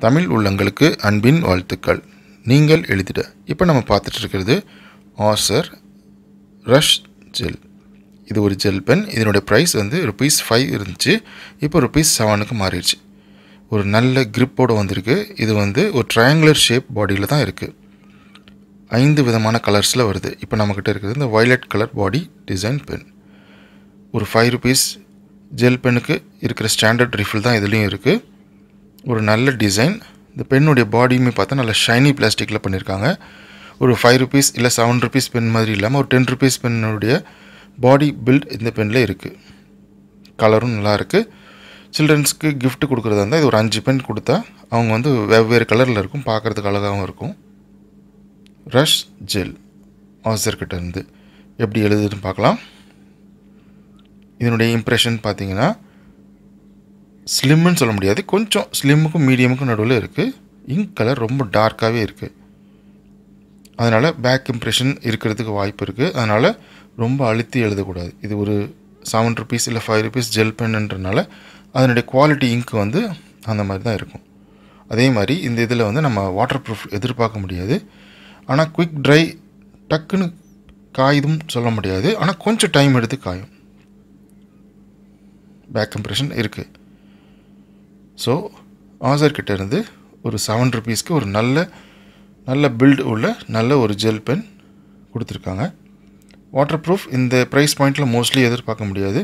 தமிழ் உள்ளங்களுக்கு அன்பின் வாழ்த்துக்கள் நீங்கள் எழுதிட இப்போ நம்ம பார்த்துட்டு இருக்கிறது ஆசர் ரஷ் ஜெல் இது ஒரு ஜெல் பென் இதனுடைய ப்ரைஸ் வந்து ருபீஸ் ஃபைவ் இருந்துச்சு இப்போ ருபீஸ் செவனுக்கு மாறிடுச்சு ஒரு நல்ல கிரிப்போடு வந்திருக்கு இது வந்து ஒரு ட்ரையாங்குலர் ஷேப் பாடியில் தான் இருக்குது ஐந்து விதமான கலர்ஸில் வருது இப்போ நம்மக்கிட்ட இருக்கிறது இந்த violet colour body design pen ஒரு ஃபைவ் ருபீஸ் ஜெல் பென்னுக்கு இருக்கிற ஸ்டாண்டர்ட் ரிஃபில் தான் இதுலேயும் இருக்குது ஒரு நல்ல டிசைன் இந்த பென்னுடைய பாடியுமே பார்த்தா நல்ல ஷைனி பிளாஸ்டிக்கில் பண்ணியிருக்காங்க ஒரு ஃபைவ் ருபீஸ் இல்லை செவன் ருபீஸ் பென் மாதிரி இல்லாமல் ஒரு டென் ருபீஸ் பென்னுடைய பாடி பில்ட் இந்த பெனில் இருக்குது கலரும் நல்லா இருக்குது சில்ட்ரன்ஸ்க்கு gift கொடுக்குறதா இருந்தால் இது ஒரு அஞ்சு பென் கொடுத்தா அவங்க வந்து வெவ்வேறு கலரில் இருக்கும் பார்க்குறதுக்கு அழகாகவும் இருக்கும் ரஷ் ஜெல் ஆசர்கிட்ட இருந்து எப்படி எழுதுன்னு பார்க்கலாம் இதனுடைய இம்ப்ரெஷன் பார்த்தீங்கன்னா ஸ்லிம்னு சொல்ல முடியாது கொஞ்சம் ஸ்லிம்முக்கும் மீடியமுக்கும் நடுவில் இருக்குது இங்க் கலர் ரொம்ப டார்க்காகவே இருக்குது அதனால் பேக் இம்ப்ரெஷன் இருக்கிறதுக்கு வாய்ப்பு இருக்குது அதனால் ரொம்ப அழுத்தி எழுதக்கூடாது இது ஒரு செவன் ருபீஸ் இல்லை ஃபைவ் ருபீஸ் ஜெல் பென்ன்றனால அதனுடைய குவாலிட்டி இங்க் வந்து அந்த மாதிரி தான் இருக்கும் அதே மாதிரி இந்த இதில் வந்து நம்ம வாட்டர் ப்ரூஃப் எதிர்பார்க்க முடியாது ஆனால் குயிக் ட்ரை டக்குன்னு காயுதும் சொல்ல முடியாது ஆனால் கொஞ்சம் டைம் எடுத்து காயும் பேக் இம்ப்ரெஷன் இருக்குது ஸோ ஆசர் கிட்ட இருந்து ஒரு செவன் ருபீஸ்க்கு ஒரு நல்ல நல்ல பில்ட் உள்ள நல்ல ஒரு ஜெல் பென் கொடுத்துருக்காங்க வாட்டர் ப்ரூஃப் இந்த ப்ரைஸ் பாயிண்டில் மோஸ்ட்லி எதிர்பார்க்க முடியாது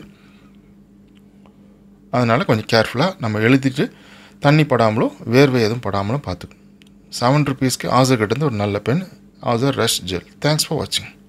அதனால் கொஞ்சம் கேர்ஃபுல்லாக நம்ம எழுதிட்டு தண்ணி படாமலோ வேர்வை எதுவும் படாமலும் பார்த்துக்கணும் செவன் ருபீஸ்க்கு ஆசர் கிட்ட இருந்து ஒரு நல்ல pen Hauser Rush gel thanks for வாட்சிங்